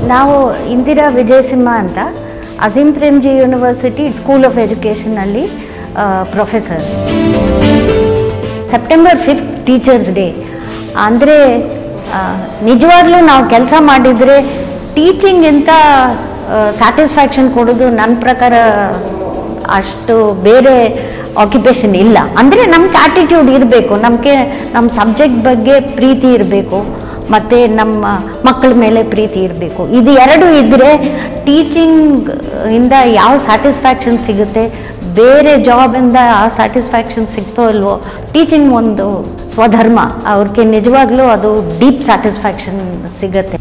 ನಾವು ಇಂದಿರಾ ವಿಜಯಸಿಂಹ ಅಂತ Azim Premji university school of ಎಜುಕೇಷನಲ್ಲಿ professor September fifth teachers day ಅಂದರೆ ನಿಜವಾಗ್ಲೂ ನಾವು ಕೆಲಸ ಮಾಡಿದರೆ ಟೀಚಿಂಗಿಂತ ಸ್ಯಾಟಿಸ್ಫ್ಯಾಕ್ಷನ್ ಕೊಡೋದು ನನ್ನ ಪ್ರಕಾರ ಅಷ್ಟು ಬೇರೆ ಆಕ್ಯುಪೇಷನ್ ಇಲ್ಲ ಅಂದರೆ ನಮ್ಗೆ ಆ್ಯಟಿಟ್ಯೂಡ್ ಇರಬೇಕು ನಮಗೆ ನಮ್ಮ ಸಬ್ಜೆಕ್ಟ್ ಬಗ್ಗೆ ಪ್ರೀತಿ ಇರಬೇಕು ಮತ್ತು ನಮ್ಮ ಮಕ್ಕಳ ಮೇಲೆ ಪ್ರೀತಿ ಇರಬೇಕು ಇದು ಎರಡು ಇದ್ದರೆ ಟೀಚಿಂಗ್ ಇಂದ ಯಾವ ಸ್ಯಾಟಿಸ್ಫ್ಯಾಕ್ಷನ್ ಸಿಗುತ್ತೆ ಬೇರೆ ಜಾಬಿಂದ ಆ ಸ್ಯಾಟಿಸ್ಫ್ಯಾಕ್ಷನ್ ಸಿಗ್ತೋ ಇಲ್ವೋ ಟೀಚಿಂಗ್ ಒಂದು ಸ್ವಧರ್ಮ ಅವ್ರಿಗೆ ನಿಜವಾಗ್ಲೂ ಅದು ಡೀಪ್ ಸ್ಯಾಟಿಸ್ಫ್ಯಾಕ್ಷನ್ ಸಿಗತ್ತೆ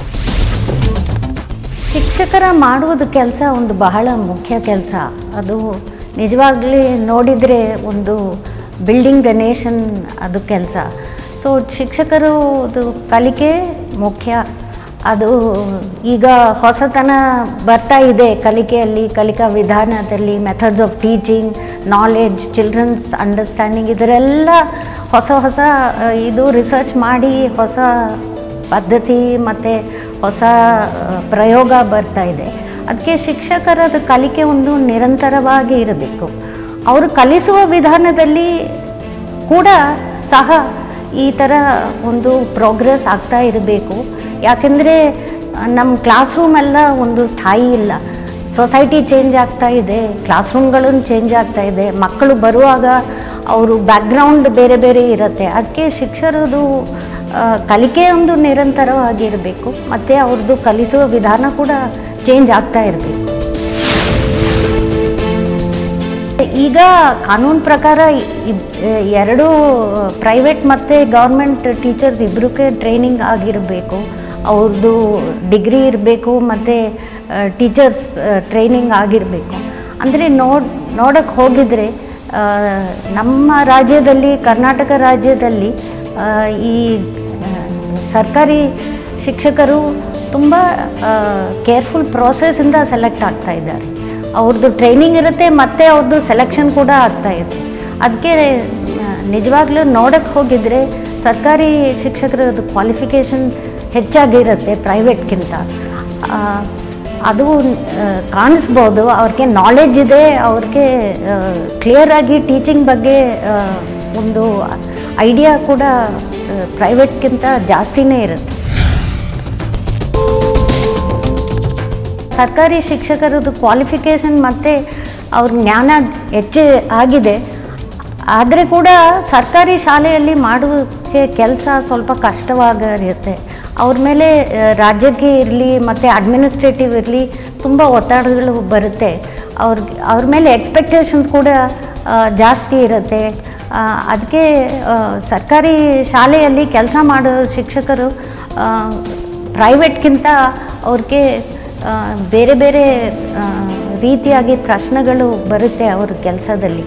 ಶಿಕ್ಷಕರ ಮಾಡುವುದು ಕೆಲಸ ಒಂದು ಬಹಳ ಮುಖ್ಯ ಕೆಲಸ ಅದು ನಿಜವಾಗ್ಲಿ ನೋಡಿದರೆ ಒಂದು ಬಿಲ್ಡಿಂಗ್ ದ ನೇಷನ್ ಅದು ಕೆಲಸ ಸೊ ಶಿಕ್ಷಕರು ಅದು ಕಲಿಕೆ ಮುಖ್ಯ ಅದು ಈಗ ಹೊಸತನ ಬರ್ತಾ ಇದೆ ಕಲಿಕೆಯಲ್ಲಿ ಕಲಿಕಾ ವಿಧಾನದಲ್ಲಿ methods of teaching knowledge children's understanding ಇದರೆಲ್ಲ ಹೊಸ ಹೊಸ ಆ, ಇದು ರಿಸರ್ಚ್ ಮಾಡಿ ಹೊಸ ಪದ್ಧತಿ ಮತ್ತು ಹೊಸ ಆ, ಪ್ರಯೋಗ ಬರ್ತಾ ಇದೆ ಅದಕ್ಕೆ ಶಿಕ್ಷಕರದ ಕಲಿಕೆ ಒಂದು ನಿರಂತರವಾಗಿ ಇರಬೇಕು ಅವರು ಕಲಿಸುವ ವಿಧಾನದಲ್ಲಿ ಕೂಡ ಸಹ ಈ ಥರ ಒಂದು ಪ್ರೋಗ್ರೆಸ್ ಆಗ್ತಾ ಇರಬೇಕು ಯಾಕೆಂದರೆ ನಮ್ಮ ಕ್ಲಾಸ್ ರೂಮ್ ಎಲ್ಲ ಒಂದು ಸ್ಥಾಯಿ ಇಲ್ಲ ಸೊಸೈಟಿ ಚೇಂಜ್ ಆಗ್ತಾ ಇದೆ ಕ್ಲಾಸ್ ರೂಮ್ಗಳನ್ನು ಚೇಂಜ್ ಆಗ್ತಾ ಇದೆ ಮಕ್ಕಳು ಬರುವಾಗ ಅವರು ಬ್ಯಾಕ್ಗ್ರೌಂಡ್ ಬೇರೆ ಬೇರೆ ಇರುತ್ತೆ ಅದಕ್ಕೆ ಶಿಕ್ಷರದು ಆ, ಕಲಿಕೆ ಒಂದು ನಿರಂತರವಾಗಿರಬೇಕು ಮತ್ತು ಅವ್ರದ್ದು ಕಲಿಸುವ ವಿಧಾನ ಕೂಡ ಚೇಂಜ್ ಆಗ್ತಾ ಇರಬೇಕು ಈಗ ಕಾನೂನು ಪ್ರಕಾರ ಇಬ್- ಎರಡು ಪ್ರೈವೇಟ್ ಮತ್ತು ಗೌರ್ಮೆಂಟ್ ಟೀಚರ್ಸ್ ಇಬ್ಬರಿಗೆ ಟ್ರೈನಿಂಗ್ ಆಗಿರಬೇಕು ಅವ್ರದ್ದು ಡಿಗ್ರಿ ಇರಬೇಕು ಮತ್ತು ಟೀಚರ್ಸ್ ಟ್ರೈನಿಂಗ್ ಆಗಿರಬೇಕು ಅಂದರೆ ನೋಡ್ ನೋಡೋಕ್ಕೆ ಹೋಗಿದರೆ ಆ, ನಮ್ಮ ರಾಜ್ಯದಲ್ಲಿ ಕರ್ನಾಟಕ ರಾಜ್ಯದಲ್ಲಿ ಆ, ಈ ಆ, ಸರ್ಕಾರಿ ಶಿಕ್ಷಕರು ತುಂಬ ಕೇರ್ಫುಲ್ ಪ್ರೋಸೆಸ್ಸಿಂದ ಸೆಲೆಕ್ಟ್ ಆಗ್ತಾ ಇದ್ದಾರೆ ಅವ್ರದ್ದು ಟ್ರೈನಿಂಗ್ ಇರುತ್ತೆ ಮತ್ತು ಅವ್ರದ್ದು ಸೆಲೆಕ್ಷನ್ ಕೂಡ ಆಗ್ತಾ ಇದೆ ಅದಕ್ಕೆ ನಿಜವಾಗ್ಲೂ ನೋಡೋಕ್ಕೆ ಹೋಗಿದರೆ ಸರ್ಕಾರಿ ಶಿಕ್ಷಕರದ್ದು ಕ್ವಾಲಿಫಿಕೇಷನ್ ಹೆಚ್ಚಾಗಿರುತ್ತೆ ಪ್ರೈವೇಟ್ಗಿಂತ ಆ, ಅದು ಆ, ಕಾಣಿಸ್ಬೋದು ಅವ್ರಿಗೆ ನಾಲೆಡ್ಜ್ ಇದೆ ಅವ್ರಿಗೆ ಕ್ಲಿಯರಾಗಿ ಟೀಚಿಂಗ್ ಬಗ್ಗೆ ಆ, ಒಂದು ಐಡಿಯಾ ಕೂಡ ಪ್ರೈವೇಟ್ಗಿಂತ ಜಾಸ್ತಿನೇ ಇರುತ್ತೆ ಸರ್ಕಾರಿ ಶಿಕ್ಷಕರದ್ದು ಕ್ವಾಲಿಫಿಕೇಷನ್ ಮತ್ತು ಅವ್ರ ಜ್ಞಾನ ಹೆಚ್ಚು ಆಗಿದೆ ಆದರೆ ಕೂಡ ಸರ್ಕಾರಿ ಶಾಲೆಯಲ್ಲಿ ಮಾಡೋಕ್ಕೆ ಕೆಲಸ ಸ್ವಲ್ಪ ಕಷ್ಟವಾಗಿರುತ್ತೆ ಅವ್ರ ಮೇಲೆ ಆ, ರಾಜ್ಯಕ್ಕೆ ಇರಲಿ ಮತ್ತು ಅಡ್ಮಿನಿಸ್ಟ್ರೇಟಿವ್ ಇರಲಿ ತುಂಬ ಒತ್ತಡಗಳು ಬರುತ್ತೆ ಅವ್ರಿಗೆ ಅವ್ರ ಮೇಲೆ ಎಕ್ಸ್ಪೆಕ್ಟೇಷನ್ಸ್ ಕೂಡ ಆ, ಜಾಸ್ತಿ ಇರುತ್ತೆ ಅದಕ್ಕೆ ಸರ್ಕಾರಿ ಶಾಲೆಯಲ್ಲಿ ಕೆಲಸ ಮಾಡೋ ಶಿಕ್ಷಕರು ಪ್ರೈವೇಟ್ಗಿಂತ ಅವ್ರಿಗೆ ಆ, ಬೇರೆ ಬೇರೆ ಆ, ರೀತಿಯಾಗಿ ಪ್ರಶ್ನೆಗಳು ಬರುತ್ತೆ ಅವ್ರ ಕೆಲಸದಲ್ಲಿ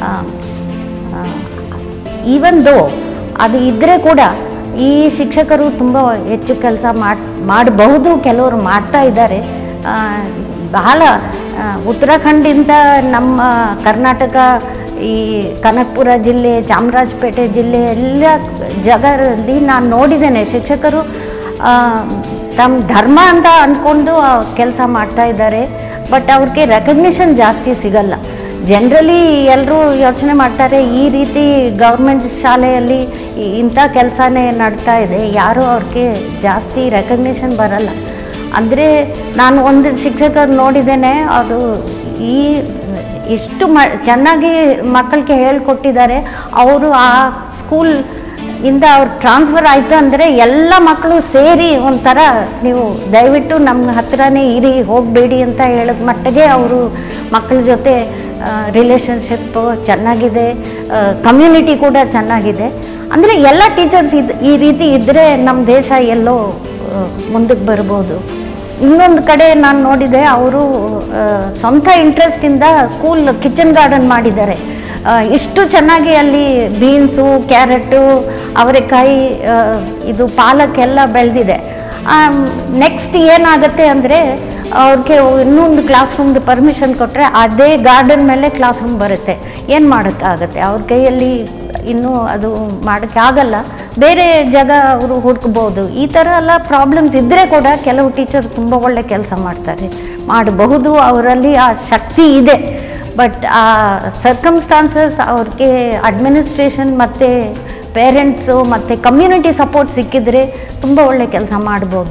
ಈವನ್ ದೋ ಅದು ಇದ್ದರೆ ಕೂಡ ಈ ಶಿಕ್ಷಕರು ತುಂಬ ಹೆಚ್ಚು ಕೆಲಸ ಮಾಡಿ ಮಾಡಬಹುದು ಕೆಲವರು ಮಾಡ್ತಾ ಇದ್ದಾರೆ ಆ, ಬಹಳ ಆ, ಉತ್ತರಾಖಂಡಿಂದ ನಮ್ಮ ಕರ್ನಾಟಕ ಈ ಕನಕಪುರ ಜಿಲ್ಲೆ ಚಾಮರಾಜಪೇಟೆ ಜಿಲ್ಲೆ ಎಲ್ಲ ಜಾಗದಲ್ಲಿ ನಾನು ನೋಡಿದ್ದೇನೆ ಶಿಕ್ಷಕರು ಆ, ತಮ್ಮ ಧರ್ಮ ಅಂತ ಅಂದ್ಕೊಂಡು ಕೆಲಸ ಮಾಡ್ತಾ ಇದ್ದಾರೆ ಬಟ್ ಅವ್ರಿಗೆ ರೆಕಗ್ನಿಷನ್ ಜಾಸ್ತಿ ಸಿಗಲ್ಲ ಜನರಲಿ ಎಲ್ಲರೂ ಯೋಚನೆ ಮಾಡ್ತಾರೆ ಈ ರೀತಿ ಗೌರ್ಮೆಂಟ್ ಶಾಲೆಯಲ್ಲಿ ಈ- ಇಂಥ ಕೆಲಸನೇ ನಡ್ತಾ ಇದೆ ಯಾರೂ ಅವ್ರಿಗೆ ಜಾಸ್ತಿ ರೆಕಗ್ನಿಷನ್ ಬರಲ್ಲ ಅಂದರೆ ನಾನು ಒಂದು ಶಿಕ್ಷಕರು ನೋಡಿದ್ದೇನೆ ಅದು ಈ ಇಷ್ಟು ಮ ಚೆನ್ನಾಗಿ ಮಕ್ಕಳಿಗೆ ಹೇಳ್ಕೊಟ್ಟಿದ್ದಾರೆ ಅವರು ಆ ಸ್ಕೂಲ್ ಇಂದ ಅವ್ರು ಟ್ರಾನ್ಸ್ಫರ್ ಆಯಿತು ಅಂದರೆ ಎಲ್ಲ ಮಕ್ಕಳು ಸೇರಿ ಒಂಥರ ನೀವು ದಯವಿಟ್ಟು ನಮ್ಮ ಹತ್ರನೇ ಇರಿ ಹೋಗಬೇಡಿ ಅಂತ ಹೇಳಿದ ಮಟ್ಟಿಗೆ ಅವರು ಮಕ್ಕಳ ಜೊತೆ ರಿಲೇಷನ್ಶಿಪ್ ಚೆನ್ನಾಗಿದೆ ಕಮ್ಯುನಿಟಿ ಕೂಡ ಚೆನ್ನಾಗಿದೆ ಅಂದರೆ ಎಲ್ಲ ಟೀಚರ್ಸ್ ಇದು ಈ ರೀತಿ ಇದ್ದರೆ ನಮ್ಮ ದೇಶ ಎಲ್ಲೋ ಮುಂದಕ್ಕೆ ಬರ್ಬೋದು ಇನ್ನೊಂದು ಕಡೆ ನಾನು ನೋಡಿದೆ ಅವರು ಸ್ವಂತ ಇಂಟ್ರೆಸ್ಟಿಂದ ಸ್ಕೂಲ್ ಕಿಚನ್ ಗಾರ್ಡನ್ ಮಾಡಿದ್ದಾರೆ ಆ, ಇಷ್ಟು ಚೆನ್ನಾಗಿ ಅಲ್ಲಿ ಬೀನ್ಸು ಕ್ಯಾರೆಟು ಅವರೆಕಾಯಿ ಆ, ಇದು ಪಾಲಕ್ ಎಲ್ಲ ಬೆಳೆದಿದೆ ನೆಕ್ಸ್ಟ್ ಏನಾಗುತ್ತೆ ಅಂದರೆ ಅವ್ರಿಗೆ ಇನ್ನೊಂದು ಕ್ಲಾಸ್ ರೂಮ್ದು ಪರ್ಮಿಷನ್ ಕೊಟ್ಟರೆ ಅದೇ ಗಾರ್ಡನ್ ಮೇಲೆ ಕ್ಲಾಸ್ ರೂಮ್ ಬರುತ್ತೆ ಏನು ಮಾಡೋಕ್ಕಾಗತ್ತೆ ಅವ್ರ ಕೈಯಲ್ಲಿ ಇನ್ನೂ ಅದು ಮಾಡೋಕ್ಕೆ ಆಗಲ್ಲ ಬೇರೆ ಜಾಗ ಅವರು ಹುಡುಕ್ಬೋದು ಈ ಥರ ಎಲ್ಲ ಪ್ರಾಬ್ಲಮ್ಸ್ ಇದ್ದರೆ ಕೂಡ ಕೆಲವು ಟೀಚರ್ಸ್ ತುಂಬ ಒಳ್ಳೆ ಕೆಲಸ ಮಾಡ್ತಾರೆ ಮಾಡಬಹುದು ಅವರಲ್ಲಿ ಆ ಶಕ್ತಿ ಇದೆ ಬಟ್ ಆ ಸರ್ಕಮ್ಸ್ಟಾನ್ಸಸ್ ಅವ್ರಿಗೆ ಅಡ್ಮಿನಿಸ್ಟ್ರೇಷನ್ ಮತ್ತು ಪೇರೆಂಟ್ಸು ಮತ್ತು ಕಮ್ಯುನಿಟಿ ಸಪೋರ್ಟ್ ಸಿಕ್ಕಿದರೆ ತುಂಬ ಒಳ್ಳೆ ಕೆಲಸ ಮಾಡ್ಬೋದು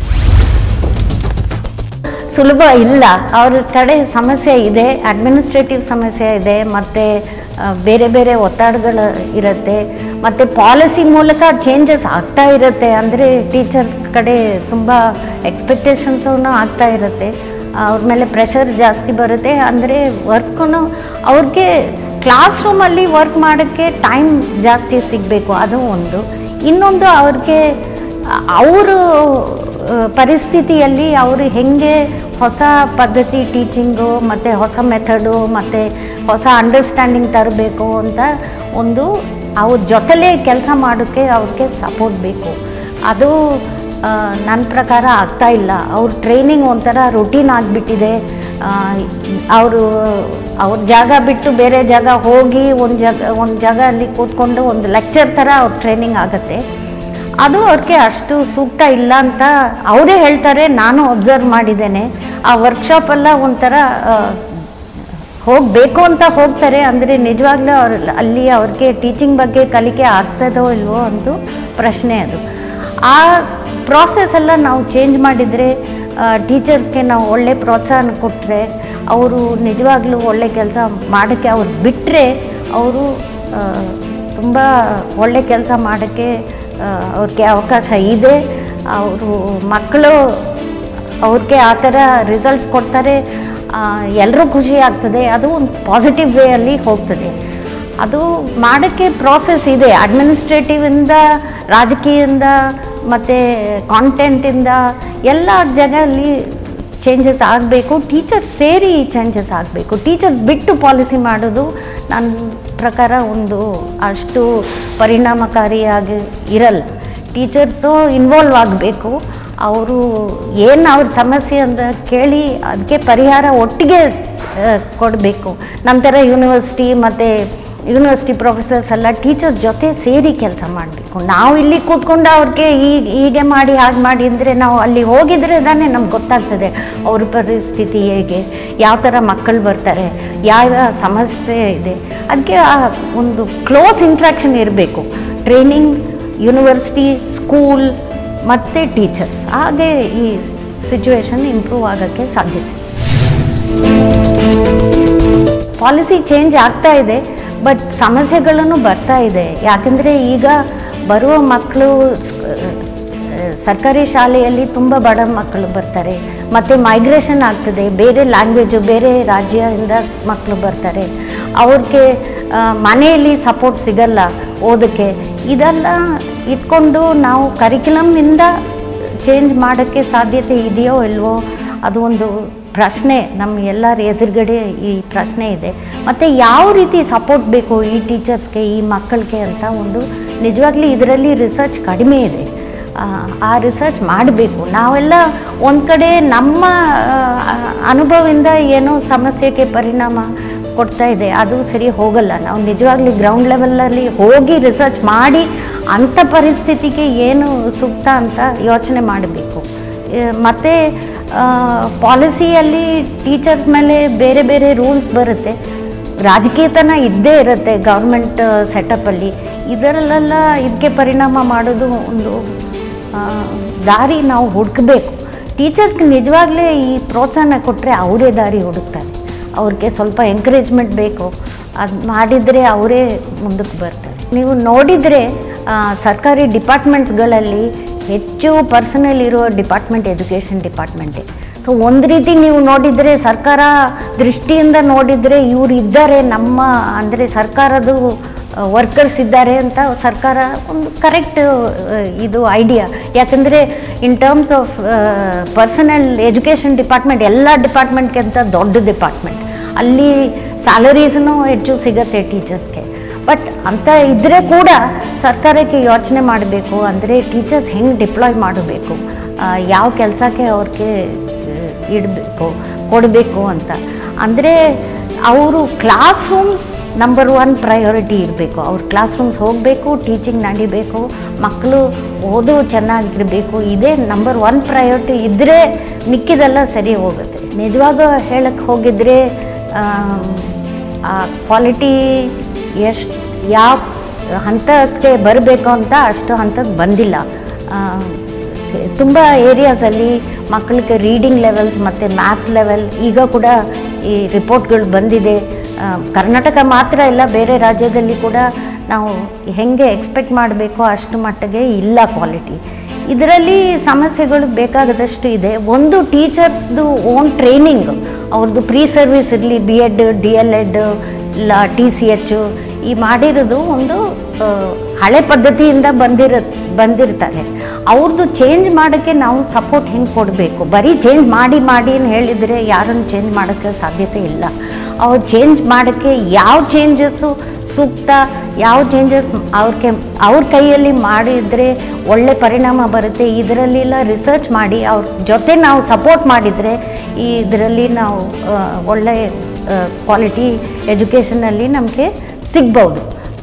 ಸುಲಭ ಇಲ್ಲ ಅವ್ರ ಕಡೆ ಸಮಸ್ಯೆ ಇದೆ ಅಡ್ಮಿನಿಸ್ಟ್ರೇಟಿವ್ ಸಮಸ್ಯೆ ಇದೆ ಮತ್ತು ಬೇರೆ ಬೇರೆ ಒತ್ತಡಗಳು ಇರುತ್ತೆ ಮತ್ತು ಪಾಲಿಸಿ ಮೂಲಕ ಚೇಂಜಸ್ ಆಗ್ತಾ ಇರುತ್ತೆ ಅಂದರೆ ಟೀಚರ್ಸ್ ಕಡೆ ತುಂಬ ಎಕ್ಸ್ಪೆಕ್ಟೇಷನ್ಸೂ ಆಗ್ತಾ ಇರುತ್ತೆ ಅವ್ರ ಮೇಲೆ ಪ್ರೆಷರ್ ಜಾಸ್ತಿ ಬರುತ್ತೆ ಅಂದರೆ ವರ್ಕೂ ಅವ್ರಿಗೆ ಕ್ಲಾಸ್ ರೂಮಲ್ಲಿ ವರ್ಕ್ ಮಾಡೋಕ್ಕೆ ಟೈಮ್ ಜಾಸ್ತಿ ಸಿಗಬೇಕು ಅದು ಒಂದು ಇನ್ನೊಂದು ಅವ್ರಿಗೆ ಅವರು ಪರಿಸ್ಥಿತಿಯಲ್ಲಿ ಅವರು ಹೇಗೆ ಹೊಸ ಪದ್ಧತಿ ಟೀಚಿಂಗು ಮತ್ತು ಹೊಸ ಮೆಥಡು ಮತ್ತು ಹೊಸ ಅಂಡರ್ಸ್ಟ್ಯಾಂಡಿಂಗ್ ತರಬೇಕು ಅಂತ ಒಂದು ಅವ್ರ ಜೊತೆಲೇ ಕೆಲಸ ಮಾಡೋಕ್ಕೆ ಅವ್ರಿಗೆ ಸಪೋರ್ಟ್ ಬೇಕು ಅದು ನನ್ನ ಪ್ರಕಾರ ಆಗ್ತಾ ಇಲ್ಲ ಅವ್ರ ಟ್ರೈನಿಂಗ್ ಒಂಥರ ರುಟೀನ್ ಆಗಿಬಿಟ್ಟಿದೆ ಅವರು ಅವ್ರ ಜಾಗ ಬಿಟ್ಟು ಬೇರೆ ಜಾಗ ಹೋಗಿ ಒಂದು ಜಾಗ ಒಂದು ಜಾಗ ಅಲ್ಲಿ ಕೂತ್ಕೊಂಡು ಒಂದು ಲೆಕ್ಚರ್ ಥರ ಅವ್ರ ಟ್ರೈನಿಂಗ್ ಆಗುತ್ತೆ ಅದು ಅವ್ರಿಗೆ ಅಷ್ಟು ಸೂಕ್ತ ಇಲ್ಲ ಅಂತ ಅವರೇ ಹೇಳ್ತಾರೆ ನಾನು ಅಬ್ಸರ್ವ್ ಮಾಡಿದ್ದೇನೆ ಆ ವರ್ಕ್ಶಾಪೆಲ್ಲ ಒಂಥರ ಹೋಗಬೇಕು ಅಂತ ಹೋಗ್ತಾರೆ ಅಂದರೆ ನಿಜವಾಗ್ಲೂ ಅವ್ರ ಅಲ್ಲಿ ಅವ್ರಿಗೆ ಟೀಚಿಂಗ್ ಬಗ್ಗೆ ಕಲಿಕೆ ಆಗ್ತದೋ ಇಲ್ವೋ ಒಂದು ಪ್ರಶ್ನೆ ಅದು ಆ ಪ್ರಾಸೆಸ್ ಎಲ್ಲ ನಾವು ಚೇಂಜ್ ಮಾಡಿದರೆ ಟೀಚರ್ಸ್ಗೆ ನಾವು ಒಳ್ಳೆ ಪ್ರೋತ್ಸಾಹ ಕೊಟ್ಟರೆ ಅವರು ನಿಜವಾಗ್ಲೂ ಒಳ್ಳೆ ಕೆಲಸ ಮಾಡೋಕ್ಕೆ ಅವ್ರು ಬಿಟ್ಟರೆ ಅವರು ತುಂಬ ಒಳ್ಳೆ ಕೆಲಸ ಮಾಡೋಕ್ಕೆ ಅವ್ರಿಗೆ ಅವಕಾಶ ಇದೆ ಅವರು ಮಕ್ಕಳು ಅವ್ರಿಗೆ ಆ ಥರ ರಿಸಲ್ಟ್ಸ್ ಕೊಡ್ತಾರೆ ಎಲ್ಲರೂ ಖುಷಿ ಆಗ್ತದೆ ಅದು ಒಂದು ಪಾಸಿಟಿವ್ ವೇಯಲ್ಲಿ ಹೋಗ್ತದೆ ಅದು ಮಾಡೋಕ್ಕೆ ಪ್ರಾಸೆಸ್ ಇದೆ ಅಡ್ಮಿನಿಸ್ಟ್ರೇಟಿವಿಂದ ರಾಜಕೀಯದಿಂದ ಮತ್ತು ಕಾಂಟೆಂಟಿಂದ ಎಲ್ಲ ಜಾಗದಲ್ಲಿ ಚೇಂಜಸ್ ಆಗಬೇಕು ಟೀಚರ್ಸ್ ಸೇರಿ ಚೇಂಜಸ್ ಆಗಬೇಕು ಟೀಚರ್ಸ್ ಬಿಟ್ಟು ಪಾಲಿಸಿ ಮಾಡೋದು ನನ್ನ ಪ್ರಕಾರ ಒಂದು ಅಷ್ಟು ಪರಿಣಾಮಕಾರಿಯಾಗಿ ಇರಲ್ಲ ಟೀಚರ್ಸು ಇನ್ವಾಲ್ವ್ ಆಗಬೇಕು ಅವರು ಏನು ಅವ್ರ ಸಮಸ್ಯೆ ಅಂತ ಕೇಳಿ ಅದಕ್ಕೆ ಪರಿಹಾರ ಒಟ್ಟಿಗೆ ಕೊಡಬೇಕು ನಂತರ ಯೂನಿವರ್ಸಿಟಿ ಮತ್ತು ಯೂನಿವರ್ಸಿಟಿ ಪ್ರೊಫೆಸರ್ಸ್ ಎಲ್ಲ ಟೀಚರ್ಸ್ ಜೊತೆ ಸೇರಿ ಕೆಲಸ ಮಾಡಬೇಕು ನಾವು ಇಲ್ಲಿ ಕೂತ್ಕೊಂಡು ಅವ್ರಿಗೆ ಈ ಹೀಗೆ ಮಾಡಿ ಹಾಗೆ ಮಾಡಿ ಅಂದರೆ ನಾವು ಅಲ್ಲಿ ಹೋಗಿದ್ರೆ ತಾನೇ ನಮ್ಗೆ ಗೊತ್ತಾಗ್ತದೆ ಅವ್ರ ಪರಿಸ್ಥಿತಿ ಹೇಗೆ ಯಾವ ಥರ ಮಕ್ಕಳು ಬರ್ತಾರೆ ಯಾವ ಸಮಸ್ಯೆ ಇದೆ ಅದಕ್ಕೆ ಆ ಒಂದು ಕ್ಲೋಸ್ ಇಂಟ್ರಾಕ್ಷನ್ ಇರಬೇಕು ಟ್ರೈನಿಂಗ್ ಯೂನಿವರ್ಸಿಟಿ ಸ್ಕೂಲ್ ಮತ್ತು ಟೀಚರ್ಸ್ ಹಾಗೆ ಈ ಸಿಚುವೇಶನ್ ಇಂಪ್ರೂವ್ ಆಗೋಕ್ಕೆ ಸಾಧ್ಯತೆ ಪಾಲಿಸಿ ಚೇಂಜ್ ಆಗ್ತಾ ಇದೆ ಬಟ್ ಸಮಸ್ಯೆಗಳನ್ನು ಬರ್ತಾ ಇದೆ ಯಾಕಂದರೆ ಈಗ ಬರುವ ಮಕ್ಕಳು ಸರ್ಕಾರಿ ಶಾಲೆಯಲ್ಲಿ ತುಂಬ ಬಡ ಮಕ್ಕಳು ಬರ್ತಾರೆ ಮತ್ತು ಮೈಗ್ರೇಷನ್ ಆಗ್ತದೆ ಬೇರೆ ಲ್ಯಾಂಗ್ವೇಜು ಬೇರೆ ರಾಜ್ಯದಿಂದ ಮಕ್ಕಳು ಬರ್ತಾರೆ ಅವ್ರಿಗೆ ಮನೆಯಲ್ಲಿ ಸಪೋರ್ಟ್ ಸಿಗಲ್ಲ ಓದೋಕ್ಕೆ ಇದೆಲ್ಲ ಇಟ್ಕೊಂಡು ನಾವು ಕರಿಕ್ಯುಲಮ್ನಿಂದ ಚೇಂಜ್ ಮಾಡೋಕ್ಕೆ ಸಾಧ್ಯತೆ ಇದೆಯೋ ಇಲ್ವೋ ಅದು ಒಂದು ಪ್ರಶ್ನೆ ನಮ್ಮ ಎಲ್ಲರ ಎದುರುಗಡೆ ಈ ಪ್ರಶ್ನೆ ಇದೆ ಮತ್ತು ಯಾವ ರೀತಿ ಸಪೋರ್ಟ್ ಬೇಕು ಈ ಟೀಚರ್ಸ್ಗೆ ಈ ಮಕ್ಕಳಿಗೆ ಅಂತ ಒಂದು ನಿಜವಾಗ್ಲೂ ಇದರಲ್ಲಿ ರಿಸರ್ಚ್ ಕಡಿಮೆ ಇದೆ ಆ ರಿಸರ್ಚ್ ಮಾಡಬೇಕು ನಾವೆಲ್ಲ ಒಂದು ಕಡೆ ನಮ್ಮ ಅನುಭವದಿಂದ ಏನೋ ಸಮಸ್ಯೆಗೆ ಪರಿಣಾಮ ಕೊಡ್ತಾ ಇದೆ ಅದು ಸರಿ ಹೋಗಲ್ಲ ನಾವು ನಿಜವಾಗ್ಲೂ ಗ್ರೌಂಡ್ ಲೆವೆಲಲ್ಲಿ ಹೋಗಿ ರಿಸರ್ಚ್ ಮಾಡಿ ಅಂಥ ಪರಿಸ್ಥಿತಿಗೆ ಏನು ಸೂಕ್ತ ಅಂತ ಯೋಚನೆ ಮಾಡಬೇಕು ಮತ್ತು ಪಾಲಿಸಿಯಲ್ಲಿ ಟೀಚರ್ಸ್ ಮೇಲೆ ಬೇರೆ ಬೇರೆ ರೂಲ್ಸ್ ಬರುತ್ತೆ ರಾಜಕೀಯತನ ಇದ್ದೇ ಇರುತ್ತೆ ಗೌರ್ಮೆಂಟ್ ಸೆಟಪ್ಪಲ್ಲಿ ಇದರಲ್ಲೆಲ್ಲ ಇದಕ್ಕೆ ಪರಿಣಾಮ ಮಾಡೋದು ಒಂದು ದಾರಿ ನಾವು ಹುಡುಕಬೇಕು ಟೀಚರ್ಸ್ಗೆ ನಿಜವಾಗ್ಲೇ ಈ ಪ್ರೋತ್ಸಾಹನ ಕೊಟ್ಟರೆ ಅವರೇ ದಾರಿ ಹುಡುಕ್ತಾರೆ ಅವ್ರಿಗೆ ಸ್ವಲ್ಪ ಎಂಕರೇಜ್ಮೆಂಟ್ ಬೇಕು ಅದು ಮಾಡಿದರೆ ಅವರೇ ಮುಂದಕ್ಕೆ ಬರ್ತಾರೆ ನೀವು ನೋಡಿದರೆ ಸರ್ಕಾರಿ ಡಿಪಾರ್ಟ್ಮೆಂಟ್ಸ್ಗಳಲ್ಲಿ ಹೆಚ್ಚು ಪರ್ಸನಲ್ ಇರೋ ಡಿಪಾರ್ಟ್ಮೆಂಟ್ ಎಜುಕೇಷನ್ ಡಿಪಾರ್ಟ್ಮೆಂಟೇ ಸೊ ಒಂದು ರೀತಿ ನೀವು ನೋಡಿದರೆ ಸರ್ಕಾರ ದೃಷ್ಟಿಯಿಂದ ನೋಡಿದರೆ ಇವರು ಇದ್ದಾರೆ ನಮ್ಮ ಅಂದರೆ ಸರ್ಕಾರದ ವರ್ಕರ್ಸ್ ಇದ್ದಾರೆ ಅಂತ ಸರ್ಕಾರ ಒಂದು ಕರೆಕ್ಟ್ ಇದು ಐಡಿಯಾ ಯಾಕಂದರೆ in terms of personal education department ಎಲ್ಲ ಡಿಪಾರ್ಟ್ಮೆಂಟ್ಗಿಂತ ದೊಡ್ಡ ಡಿಪಾರ್ಟ್ಮೆಂಟ್ ಅಲ್ಲಿ ಸ್ಯಾಲರೀಸೂ ಹೆಚ್ಚು ಸಿಗತ್ತೆ ಟೀಚರ್ಸ್ಗೆ ಬಟ್ ಅಂತ ಇದ್ದರೆ ಕೂಡ ಸರ್ಕಾರಕ್ಕೆ ಯೋಚನೆ ಮಾಡಬೇಕು ಅಂದರೆ ಟೀಚರ್ಸ್ ಹೆಂಗೆ ಡಿಪ್ಲಾಯ್ ಮಾಡಬೇಕು ಯಾವ ಕೆಲಸಕ್ಕೆ ಅವ್ರಿಗೆ ಇಡಬೇಕು ಕೊಡಬೇಕು ಅಂತ ಅಂದರೆ ಅವರು class rooms number one priority ಇರಬೇಕು ಅವ್ರ ಕ್ಲಾಸ್ ರೂಮ್ಸ್ ಹೋಗಬೇಕು ಟೀಚಿಂಗ್ ನಡಿಬೇಕು ಮಕ್ಕಳು ಓದು ಚೆನ್ನಾಗಿರಬೇಕು ಇದೇ ನಂಬರ್ ಒನ್ ಪ್ರಯಾರಿಟಿ ಇದ್ದರೆ ಮಿಕ್ಕಿದೆಲ್ಲ ಸರಿ ಹೋಗುತ್ತೆ ನಿಜವಾಗ ಹೇಳಕ್ಕೆ ಹೋಗಿದ್ರೆ ಆ ಕ್ವಾಲಿಟಿ ಎಷ್ಟು ಯಾವ ಹಂತಕ್ಕೆ ಬರಬೇಕು ಅಂತ ಅಷ್ಟು ಹಂತಕ್ಕೆ ಬಂದಿಲ್ಲ ತುಂಬ ಏರಿಯಾಸಲ್ಲಿ ಮಕ್ಕಳಿಗೆ ರೀಡಿಂಗ್ ಲೆವೆಲ್ಸ್ ಮತ್ತು ಮ್ಯಾಥ್ ಲೆವೆಲ್ ಈಗ ಕೂಡ ಈ ರಿಪೋರ್ಟ್ಗಳು ಬಂದಿದೆ ಆ, ಕರ್ನಾಟಕ ಮಾತ್ರ ಇಲ್ಲ ಬೇರೆ ರಾಜ್ಯದಲ್ಲಿ ಕೂಡ ನಾವು ಹೆಂಗೆ ಎಕ್ಸ್ಪೆಕ್ಟ್ ಮಾಡಬೇಕು ಅಷ್ಟು ಮಟ್ಟಿಗೆ ಇಲ್ಲ ಕ್ವಾಲಿಟಿ ಇದರಲ್ಲಿ ಸಮಸ್ಯೆಗಳು ಬೇಕಾಗದಷ್ಟು ಇದೆ ಒಂದು ಟೀಚರ್ಸ್ದು ಓನ್ ಟ್ರೈನಿಂಗ್ ಅವ್ರದ್ದು ಪ್ರೀ ಸರ್ವಿಸ್ ಇರಲಿ B Ed D El Ed ಇಲ್ಲ ಟಿ ಸಿ ಎಚ್ಚು ಈ ಮಾಡಿರೋದು ಒಂದು ಆ, ಹಳೆ ಪದ್ಧತಿಯಿಂದ ಬಂದಿರ ಬಂದಿರ್ತಾರೆ ಅವ್ರದ್ದು ಚೇಂಜ್ ಮಾಡೋಕ್ಕೆ ನಾವು ಸಪೋರ್ಟ್ ಹೆಂಗೆ ಕೊಡಬೇಕು ಬರೀ ಚೇಂಜ್ ಮಾಡಿ ಮಾಡಿ ಅಂತ ಹೇಳಿದರೆ ಯಾರನ್ನು ಚೇಂಜ್ ಮಾಡೋಕ್ಕೆ ಸಾಧ್ಯತೆ ಇಲ್ಲ ಅವ್ರು ಚೇಂಜ್ ಮಾಡೋಕ್ಕೆ ಯಾವ ಚೇಂಜಸ್ಸು ಸೂಕ್ತ ಯಾವ ಚೇಂಜಸ್ ಅವ್ರಿಗೆ ಅವ್ರ ಕೈಯಲ್ಲಿ ಮಾಡಿದರೆ ಒಳ್ಳೆ ಪರಿಣಾಮ ಬರುತ್ತೆ ಇದರಲ್ಲೆಲ್ಲ ರಿಸರ್ಚ್ ಮಾಡಿ ಅವ್ರ ಜೊತೆ ನಾವು ಸಪೋರ್ಟ್ ಮಾಡಿದರೆ ಈ ಇದರಲ್ಲಿ ನಾವು ಆ, ಒಳ್ಳೆ ಕ್ವಾಲಿಟಿ ಎಜುಕೇಷನಲ್ಲಿ ನಮಗೆ ಸಿಗ್ಬೋದು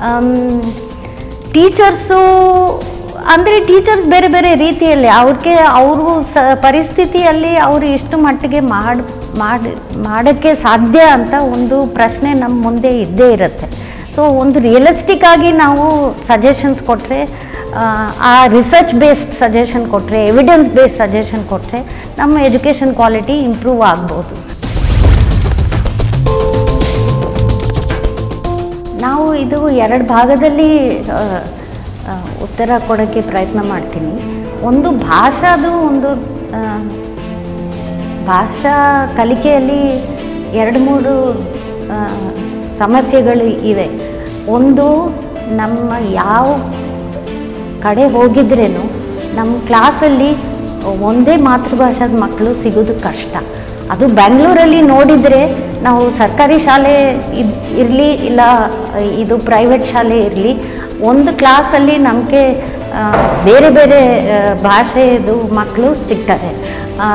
ಟೀಚರ್ಸು ಅಂದರೆ ಟೀಚರ್ಸ್ ಬೇರೆ ಬೇರೆ ರೀತಿಯಲ್ಲಿ ಅವ್ರಿಗೆ ಅವ್ರಿಗೂ ಸ ಪರಿಸ್ಥಿತಿಯಲ್ಲಿ ಅವರು ಇಷ್ಟು ಮಟ್ಟಿಗೆ ಮಾಡಿ ಮಾಡಿ ಮಾಡೋಕ್ಕೆ ಸಾಧ್ಯ ಅಂತ ಒಂದು ಪ್ರಶ್ನೆ ನಮ್ಮ ಮುಂದೆ ಇದ್ದೇ ಇರುತ್ತೆ ಸೊ ಒಂದು ರಿಯಲಿಸ್ಟಿಕ್ ಆಗಿ ನಾವು ಸಜೆಷನ್ಸ್ ಕೊಟ್ಟರೆ ಆ ರಿಸರ್ಚ್ ಬೇಸ್ಡ್ ಸಜೆಷನ್ ಕೊಟ್ಟರೆ ಎವಿಡೆನ್ಸ್ ಬೇಸ್ಡ್ ಸಜೆಷನ್ ಕೊಟ್ಟರೆ ನಮ್ಮ ಎಜುಕೇಷನ್ ಕ್ವಾಲಿಟಿ ಇಂಪ್ರೂವ್ ಆಗ್ಬೋದು ನಾವು ಇದು ಎರಡು ಭಾಗದಲ್ಲಿ ಆ, ಆ, ಉತ್ತರ ಕೊಡೋಕ್ಕೆ ಪ್ರಯತ್ನ ಮಾಡ್ತೀನಿ ಒಂದು ಭಾಷಾದು ಒಂದು ಆ, ಭಾಷಾ ಕಲಿಕೆಯಲ್ಲಿ ಎರಡು ಮೂರು ಆ, ಸಮಸ್ಯೆಗಳು ಇವೆ ಒಂದು ನಮ್ಮ ಯಾವ ಕಡೆ ಹೋಗಿದ್ರೇನು ನಮ್ಮ ಕ್ಲಾಸಲ್ಲಿ ಒಂದೇ ಮಾತೃಭಾಷಾದ ಮಕ್ಕಳು ಸಿಗೋದು ಕಷ್ಟ ಅದು ಬೆಂಗಳೂರಲ್ಲಿ ನೋಡಿದರೆ ನಾವು ಸರ್ಕಾರಿ ಶಾಲೆ ಇದ್ ಇರಲಿ ಇಲ್ಲ ಇದು ಪ್ರೈವೇಟ್ ಶಾಲೆ ಇರಲಿ ಒಂದು ಕ್ಲಾಸಲ್ಲಿ ನಮಗೆ ಬೇರೆ ಬೇರೆ ಆ, ಭಾಷೆದು ಮಕ್ಕಳು ಸಿಗ್ತಾರೆ ಆ,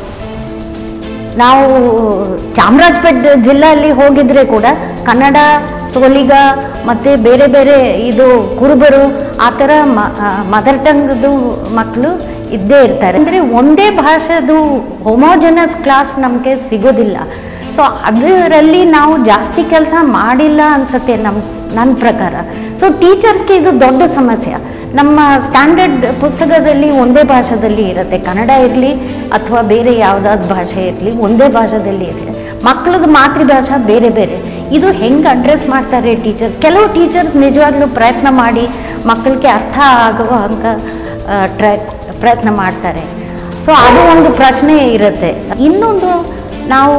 ನಾವು ಚಾಮರಾಜಪೇಟೆ ಜಿಲ್ಲೆಯಲ್ಲಿ ಹೋಗಿದ್ರೆ ಕೂಡ ಕನ್ನಡ ಸೋಲಿಗ ಮತ್ತು ಬೇರೆ ಬೇರೆ ಇದು ಕುರುಬರು ಆ ಥರ ಮದರ್ ಟಂಗ್ದು ಮಕ್ಕಳು ಇದ್ದೇ ಇರ್ತಾರೆ ಅಂದರೆ ಒಂದೇ ಭಾಷೆದು ಹೊಮೋಜನಸ್ ಕ್ಲಾಸ್ ನಮಗೆ ಸಿಗೋದಿಲ್ಲ ಸೊ ಅದರಲ್ಲಿ ನಾವು ಜಾಸ್ತಿ ಕೆಲಸ ಮಾಡಿಲ್ಲ ಅನ್ಸುತ್ತೆ ನಮ್ಮ ನನ್ನ ಪ್ರಕಾರ ಸೊ ಟೀಚರ್ಸ್ಗೆ ಇದು ದೊಡ್ಡ ಸಮಸ್ಯೆ ನಮ್ಮ ಸ್ಟ್ಯಾಂಡರ್ಡ್ ಪುಸ್ತಕದಲ್ಲಿ ಒಂದೇ ಭಾಷೆದಲ್ಲಿ ಇರುತ್ತೆ ಕನ್ನಡ ಇರಲಿ ಅಥವಾ ಬೇರೆ ಯಾವುದಾದ್ರು ಭಾಷೆ ಇರಲಿ ಒಂದೇ ಭಾಷೆದಲ್ಲಿ ಇರುತ್ತೆ ಮಕ್ಕಳದ್ದು ಮಾತೃಭಾಷೆ ಬೇರೆ ಬೇರೆ ಇದು ಹೆಂಗೆ ಅಡ್ರೆಸ್ ಮಾಡ್ತಾರೆ ಟೀಚರ್ಸ್ ಕೆಲವು ಟೀಚರ್ಸ್ ನಿಜವಾಗ್ಲೂ ಪ್ರಯತ್ನ ಮಾಡಿ ಮಕ್ಕಳಿಗೆ ಅರ್ಥ ಆಗುವ ಹಂಗೆ ಟ್ರೈ ಪ್ರಯತ್ನ ಮಾಡ್ತಾರೆ ಸೊ ಅದು ಒಂದು ಪ್ರಶ್ನೆ ಇರುತ್ತೆ ಇನ್ನೊಂದು ನಾವು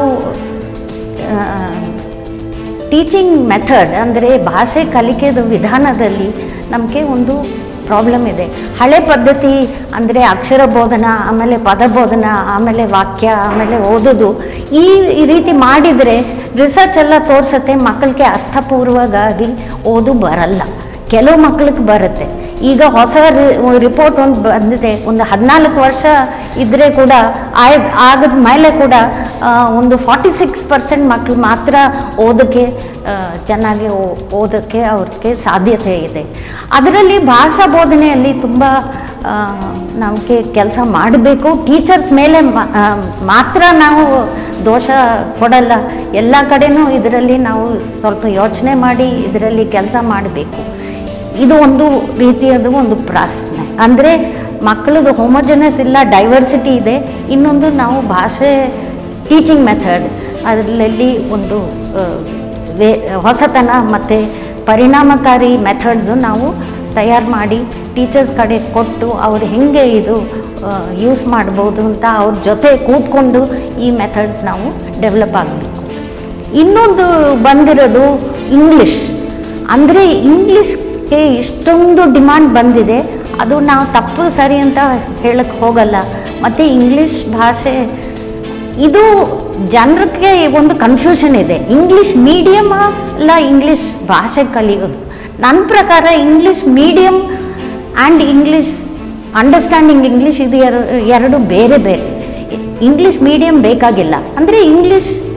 ಟೀಚಿಂಗ್ ಮೆಥಡ್ ಅಂದರೆ ಭಾಷೆ ಕಲಿಕೆದ ವಿಧಾನದಲ್ಲಿ ನಮಗೆ ಒಂದು ಪ್ರಾಬ್ಲಮ್ ಇದೆ ಹಳೆ ಪದ್ಧತಿ ಅಂದರೆ ಅಕ್ಷರ ಬೋಧನ ಆಮೇಲೆ ಪದ ಬೋಧನ ಆಮೇಲೆ ವಾಕ್ಯ ಆಮೇಲೆ ಓದೋದು ಈ ಈ ರೀತಿ ಮಾಡಿದರೆ ರಿಸರ್ಚ್ ಎಲ್ಲ ತೋರಿಸುತ್ತೆ ಮಕ್ಕಳಿಗೆ ಅರ್ಥಪೂರ್ವವಾಗಿ ಓದು ಬರಲ್ಲ ಕೆಲವು ಮಕ್ಕಳಿಗೆ ಬರುತ್ತೆ ಈಗ ಹೊಸ ರಿಪೋರ್ಟ್ ಒಂದು ಬಂದಿದೆ ಒಂದು ಹದಿನಾಲ್ಕು ವರ್ಷ ಇದ್ದರೆ ಕೂಡ ಆಯ್ ಆಗದ ಮೇಲೆ ಕೂಡ ಆ, ಒಂದು ಫಾರ್ಟಿ ಸಿಕ್ಸ್ ಪರ್ಸೆಂಟ್ ಮಕ್ಕಳು ಮಾತ್ರ ಓದೋಕ್ಕೆ ಆ, ಚೆನ್ನಾಗಿ ಓ- ಓದೋಕ್ಕೆ ಅವ್ರಿಗೆ ಸಾಧ್ಯತೆ ಇದೆ ಅದರಲ್ಲಿ ಭಾಷಾ ಬೋಧನೆಯಲ್ಲಿ ತುಂಬ ನಮಗೆ ಕೆಲಸ ಮಾಡಬೇಕು ಟೀಚರ್ಸ್ ಮೇಲೆ ಮಾ- ಆ, ಮಾತ್ರ ನಾವು ದೋಷ ಕೊಡಲ್ಲ ಎಲ್ಲ ಕಡೆನೂ ಇದರಲ್ಲಿ ನಾವು ಸ್ವಲ್ಪ ಯೋಚನೆ ಮಾಡಿ ಇದರಲ್ಲಿ ಕೆಲಸ ಮಾಡಬೇಕು ಇದು ಒಂದು ರೀತಿಯದು ಒಂದು ಪ್ರಶ್ನೆ ಅಂದರೆ ಮಕ್ಕಳದು ಹೋಮೋಜನಸ್ ಇಲ್ಲ ಡೈವರ್ಸಿಟಿ ಇದೆ ಇನ್ನೊಂದು ನಾವು ಭಾಷೆ ಟೀಚಿಂಗ್ ಮೆಥಡ್ ಅದರಲ್ಲಿ ಒಂದು ಆ, ವೇ ಹೊಸತನ ಮತ್ತು ಪರಿಣಾಮಕಾರಿ ಮೆಥಡ್ಸು ನಾವು ತಯಾರು ಮಾಡಿ ಟೀಚರ್ಸ್ ಕಡೆ ಕೊಟ್ಟು ಅವ್ರು ಹೆಂಗೆ ಇದು ಯೂಸ್ ಮಾಡ್ಬೋದು ಅಂತ ಅವ್ರ ಜೊತೆ ಕೂತ್ಕೊಂಡು ಈ ಮೆಥಡ್ಸ್ ನಾವು ಡೆವಲಪ್ ಆಗಬೇಕು ಇನ್ನೊಂದು ಬಂದಿರೋದು ಇಂಗ್ಲಿಷ್ ಅಂದರೆ ಇಂಗ್ಲಿಷ್ಗೆ ಇಷ್ಟೊಂದು ಡಿಮಾಂಡ್ ಬಂದಿದೆ ಅದು ನಾವು ತಪ್ಪು ಸರಿ ಅಂತ ಹೇಳಕ್ಕೆ ಹೋಗಲ್ಲ ಮತ್ತು ಇಂಗ್ಲಿಷ್ ಭಾಷೆ ಇದು ಜನರಿಗೆ ಒಂದು ಕನ್ಫ್ಯೂಷನ್ ಇದೆ ಇಂಗ್ಲಿಷ್ ಮೀಡಿಯಮ್ ಅಲ್ಲ ಇಂಗ್ಲಿಷ್ ಭಾಷೆ ಕಲಿಯೋದು ನನ್ನ ಪ್ರಕಾರ English medium and English understanding English ಇದು ಎರ- ಎರಡು ಬೇರೆ ಬೇರೆ ಇಂಗ್ಲಿಷ್ ಮೀಡಿಯಮ್ ಬೇಕಾಗಿಲ್ಲ ಅಂದರೆ ಇಂಗ್ಲಿಷ್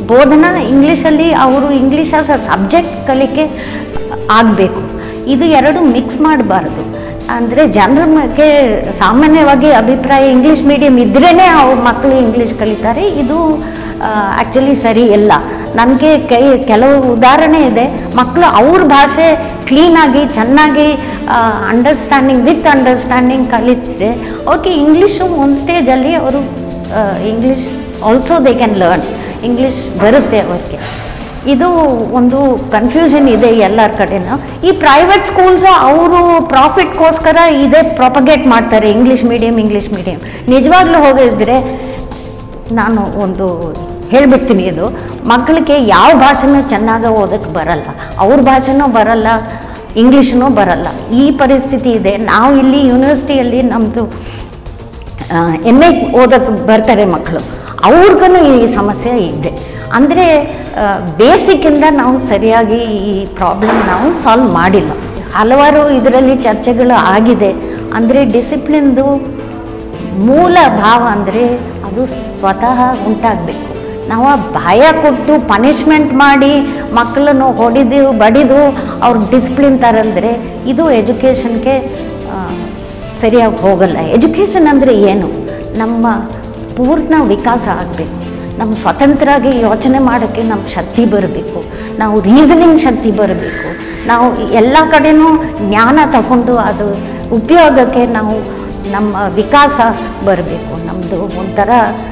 ಬೋಧನಾ ಇಂಗ್ಲೀಷಲ್ಲಿ ಅವರು ಇಂಗ್ಲೀಷ್ ಆಸ್ ಅ ಸಬ್ಜೆಕ್ಟ್ ಕಲಿಕೆ ಆಗಬೇಕು ಇದು ಎರಡು ಮಿಕ್ಸ್ ಮಾಡಬಾರ್ದು ಅಂದರೆ ಜನರಿಗೆ ಸಾಮಾನ್ಯವಾಗಿ ಅಭಿಪ್ರಾಯ ಇಂಗ್ಲೀಷ್ ಮೀಡಿಯಂ ಇದ್ರೇ ಅವ್ರ ಮಕ್ಕಳು ಇಂಗ್ಲೀಷ್ ಕಲಿತಾರೆ ಇದು ಆ್ಯಕ್ಚುಲಿ ಸರಿ ಇಲ್ಲ ನನಗೆ ಕೈ ಕೆಲವು ಉದಾಹರಣೆ ಇದೆ ಮಕ್ಕಳು ಅವ್ರ ಭಾಷೆ ಕ್ಲೀನಾಗಿ ಚೆನ್ನಾಗಿ ಅಂಡರ್ಸ್ಟ್ಯಾಂಡಿಂಗ್ ವಿತ್ ಅಂಡರ್ಸ್ಟ್ಯಾಂಡಿಂಗ್ ಕಲಿತಿದೆ ಓಕೆ ಇಂಗ್ಲೀಷು ಒಂದು ಸ್ಟೇಜಲ್ಲಿ ಅವರು English also they can learn English ಬರುತ್ತೆ ಅವ್ರಿಗೆ ಇದು ಒಂದು ಕನ್ಫ್ಯೂಷನ್ ಇದೆ ಎಲ್ಲರ ಕಡೆನೂ ಈ ಪ್ರೈವೇಟ್ ಸ್ಕೂಲ್ಸ್ ಅವರು ಪ್ರಾಫಿಟ್ಗೋಸ್ಕರ ಇದೇ ಪ್ರೊಪಗೇಟ್ ಮಾಡ್ತಾರೆ ಇಂಗ್ಲೀಷ್ ಮೀಡಿಯಂ ಇಂಗ್ಲೀಷ್ ಮೀಡಿಯಂ ನಿಜವಾಗ್ಲೂ ಹೋಗಿದ್ರೆ ನಾನು ಒಂದು ಹೇಳ್ಬಿಡ್ತೀನಿ ಇದು ಮಕ್ಕಳಿಗೆ ಯಾವ ಭಾಷೆನೂ ಚೆನ್ನಾಗಿ ಓದಕ್ಕೆ ಬರಲ್ಲ ಅವ್ರ ಭಾಷೆನೂ ಬರಲ್ಲ ಇಂಗ್ಲೀಷನೂ ಬರಲ್ಲ ಈ ಪರಿಸ್ಥಿತಿ ಇದೆ ನಾವು ಇಲ್ಲಿ ಯೂನಿವರ್ಸಿಟಿಯಲ್ಲಿ ನಮ್ಮದು ಎಮ್ ಎ ಓದಕ್ಕೆ ಬರ್ತಾರೆ ಮಕ್ಕಳು ಅವ್ರಿಗೂ ಈ ಸಮಸ್ಯೆ ಇದೆ ಅಂದರೆ ಬೇಸಿಕ್ಕಿಂದ ನಾವು ಸರಿಯಾಗಿ ಈ ಪ್ರಾಬ್ಲಮ್ ನಾವು ಸಾಲ್ವ್ ಮಾಡಿಲ್ಲ ಹಲವಾರು ಇದರಲ್ಲಿ ಚರ್ಚೆಗಳು ಆಗಿದೆ ಅಂದರೆ ಡಿಸಿಪ್ಲಿನ್ದು ಮೂಲ ಭಾವ ಅಂದರೆ ಅದು ಸ್ವತಃ ಉಂಟಾಗಬೇಕು ನಾವು ಆ ಭಯ ಕೊಟ್ಟು ಪನಿಷ್ಮೆಂಟ್ ಮಾಡಿ ಮಕ್ಕಳನ್ನು ಹೊಡಿದು ಬಡಿದು ಅವ್ರ ಡಿಸಿಪ್ಲಿನ್ ತರಂದರೆ ಇದು ಎಜುಕೇಷನ್ಗೆ ಸರಿಯಾಗಿ ಹೋಗಲ್ಲ ಎಜುಕೇಷನ್ ಅಂದರೆ ಏನು ನಮ್ಮ ಪೂರ್ಣ ವಿಕಾಸ ಆಗಬೇಕು ನಮ್ಮ ಸ್ವತಂತ್ರವಾಗಿ ಯೋಚನೆ ಮಾಡೋಕ್ಕೆ ನಮ್ಮ ಶಕ್ತಿ ಬರಬೇಕು ನಾವು ರೀಸನಿಂಗ್ ಶಕ್ತಿ ಬರಬೇಕು ನಾವು ಎಲ್ಲ ಕಡೆನೂ ಜ್ಞಾನ ತಗೊಂಡು ಅದು ಉಪಯೋಗಕ್ಕೆ ನಾವು ನಮ್ಮ ವಿಕಾಸ ಬರಬೇಕು ನಮ್ಮದು ಒಂಥರ